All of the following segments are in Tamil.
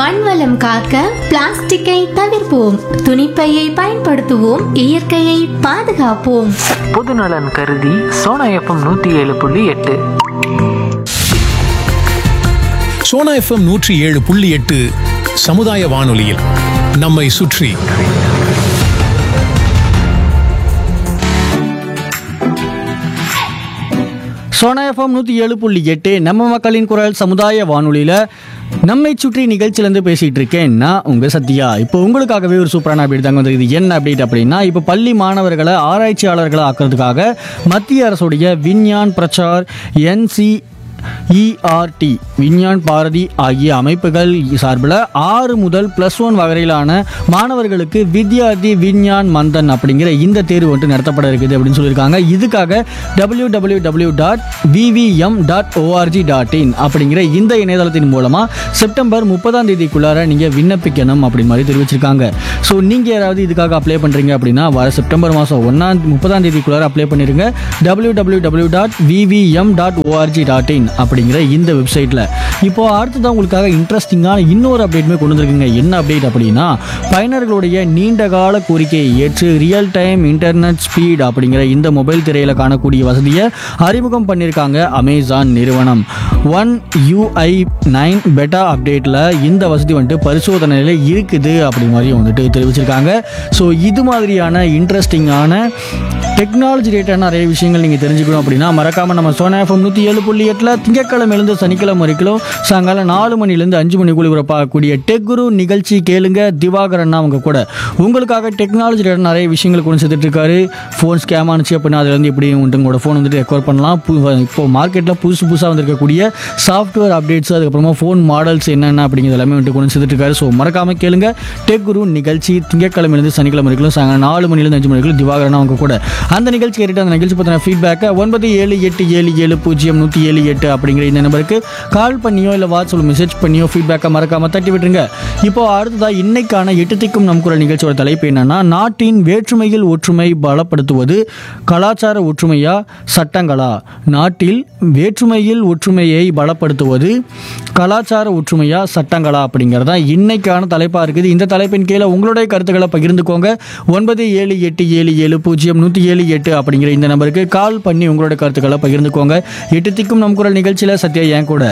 மண்வளம் காக்க பிளாஸ்டிக்கை தவிர்ப்போம் துணிப்பையை பயன்படுத்துவோம் இயற்கையை பாதுகாப்போம் பொதுநலன் கருதி சோனா எஃப்எம் நூற்றி ஏழு புள்ளி எட்டு சோனா எஃப்எம் நூற்றி ஏழு புள்ளி எட்டு சமுதாய வானொலியில் நம்மை சுற்றி சோனா எஃப்எம் நூற்றி ஏழு புள்ளி எட்டு நம்ம மக்களின் குரல் சமுதாய வானொலியில் நம்மை சுற்றி நிகழ்ச்சியிலேருந்து பேசிகிட்டு இருக்கேன் நான் உங்கள் சத்யா இப்போ உங்களுக்காகவே ஒரு சூப்பரான அப்டேட் தாங்க வந்திருக்குது என்ன அப்டேட் அப்படின்னா இப்போ பள்ளி மாணவர்களை ஆராய்ச்சியாளர்களை ஆக்கிறதுக்காக மத்திய அரசுடைய விஞ்ஞான் பிரச்சார் என்சி இஆர்டி விஞ்ஞான் பாரதி ஆகிய அமைப்புகள் சார்பில் ஆறு முதல் ப்ளஸ் ஒன் வகையிலான மாணவர்களுக்கு வித்யார்த்தி விஞ்ஞான் மந்தன் அப்படிங்கிற இந்த தேர்வு வந்துட்டு நடத்தப்பட இருக்குது அப்படின்னு சொல்லியிருக்காங்க இதுக்காக W W W dot V V M dot O R G dot in அப்படிங்கிற இந்த இணையதளத்தின் மூலமாக செப்டம்பர் முப்பதாம் தேதிக்குள்ளார நீங்கள் விண்ணப்பிக்கணும் அப்படின்னு மாதிரி தெரிவிச்சிருக்காங்க ஸோ நீங்கள் யாராவது இதுக்காக அப்ளை பண்ணுறீங்க அப்படின்னா வர செப்டம்பர் மாதம் ஒன்றாம் முப்பதாம் தேதிக்குள்ளார அப்ளை பண்ணிருங்க W W W dot V V M dot O R G dot in அப்படிங்கிற இந்த வெப்சைட்டில் இப்போ அடுத்ததான் உங்களுக்காக இன்ட்ரெஸ்டிங்கான இன்னொரு அப்டேட்டுமே கொண்டு வந்திருக்குங்க என்ன அப்டேட் அப்படின்னா பயனர்களுடைய நீண்ட கால கோரிக்கையை ஏற்று ரியல் டைம் இன்டர்நெட் ஸ்பீட் அப்படிங்கிற இந்த மொபைல் திரையில் காணக்கூடிய வசதியை அறிமுகம் பண்ணியிருக்காங்க அமேசான் நிறுவனம் ஒன் யூஐ நைன் பெட்டா அப்டேட்டில் இந்த வசதி வந்துட்டு பரிசோதனையில் இருக்குது அப்படி மாதிரி வந்துட்டு தெரிவிச்சிருக்காங்க ஸோ இது மாதிரியான இன்ட்ரெஸ்டிங்கான டெக்னாலஜி ரிலேட்டடான நிறைய விஷயங்கள் நீங்கள் தெரிஞ்சுக்கணும் அப்படின்னா மறக்காமல் நம்ம சோனா எஃப்எம் நூற்றி ஏழு புள்ளி எட்டில் திங்கக்கிழமையிலேருந்து சனிக்கிழமை வரைக்கும் சாயங்காலம் நாலு மணிலேருந்து அஞ்சு மணிக்குள்ளே பார்க்கக்கூடிய டெக் குரு நிகழ்ச்சி கேளுங்க திவாகரன் அவங்க கூட உங்களுக்காக டெக்னாலஜி ரிலேட்டட் நிறைய விஷயங்கள் கொண்டு சேர்த்துட்டு இருக்காரு ஃபோன் ஸ்கேம் ஆனிச்சு அப்படின்னா அதுலேருந்து எப்படி வந்துட்டு உங்களோட ஃபோன் வந்துட்டு ரெக்கவர் பண்ணலாம் பு- இப்போ மார்க்கெட்டில் புதுசு புதுசாக வந்திருக்கக்கூடிய சாஃப்ட்வேர் அப்டேட்ஸ் அதுக்கப்புறமா ஃபோன் மாடல்ஸ் என்னென்ன அப்படிங்கிறது எல்லாமே வந்துட்டு கொண்டு சேர்த்துட்டு இருக்காரு ஸோ மறக்காமல் கேளுங்க டெக் குரு நிகழ்ச்சி திங்கக்கிழமையிலேருந்து சனிக்கிழமை வரைக்கும் சாயங்காலம் நாலு மணிலேருந்து அஞ்சு மணிக்குள்ள திவாகரன் அவங்க கூட அந்த நிகழ்ச்சி கேட்டுட்டு அந்த நிகழ்ச்சி பற்றின ஃபீட்பேக்கை ஒன்பது ஏழு எட்டு ஏழு ஏழு பூஜ்ஜியம் நூற்றி ஏழு எட்டு அப்படிங்கிற இந்த நம்பருக்கு கால் பண்ணியோ இல்லை வாட்ஸ்அப்பில் மெசேஜ் பண்ணியோ ஃபீட்பேக்கை மறக்காம தட்டி விட்டுருங்க இப்போ அடுத்ததாக இன்னைக்கான எட்டு திக்கும் நம் குரல் நிகழ்ச்சியோட தலைப்பு என்னன்னா நாட்டின் வேற்றுமையில் ஒற்றுமை பலப்படுத்துவது கலாச்சார ஒற்றுமையா சட்டங்களா நாட்டில் வேற்றுமையில் ஒற்றுமையை பலப்படுத்துவது கலாச்சார ஒற்றுமையா சட்டங்களா அப்படிங்கிறதா இன்னைக்கான தலைப்பாக இருக்குது இந்த தலைப்பின் கீழே உங்களுடைய கருத்துக்களை பகிர்ந்துக்கோங்க ஒன்பது ஏழு எட்டு ஏழு ஏழு பூஜ்ஜியம் நூற்றி ஏழு எட்டு அப்படிங்கிற இந்த நம்பருக்கு கால் பண்ணி உங்களோட கருத்துக்களை பகிர்ந்துக்கோங்க எட்டு திக்கும் நம் குரல் நிகழ்ச்சியில் சத்யா என் கூட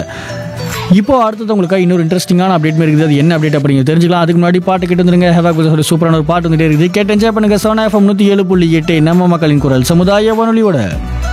இப்போ அடுத்தது உங்களுக்கு இன்னொரு இன்ட்ரெஸ்டிங்கான அப்டேட் இருக்குது அது என்ன அப்டேட் அப்படிங்கிறது தெரிஞ்சுக்கலாம் அதுக்கு முன்னாடி பாட்டு கேட்டு வந்துருங்க ஹேவாக் ஒரு சூப்பரான ஒரு பாட்டு வந்துட்டே இருக்குது கேட்டு என்ஜாய் பண்ணுங்க சோனா எஃப்எம் நூற்றி ஏழு புள்ளி எட்டு நம்ம மக்களின் குரல் சமுதாய வானொலியோட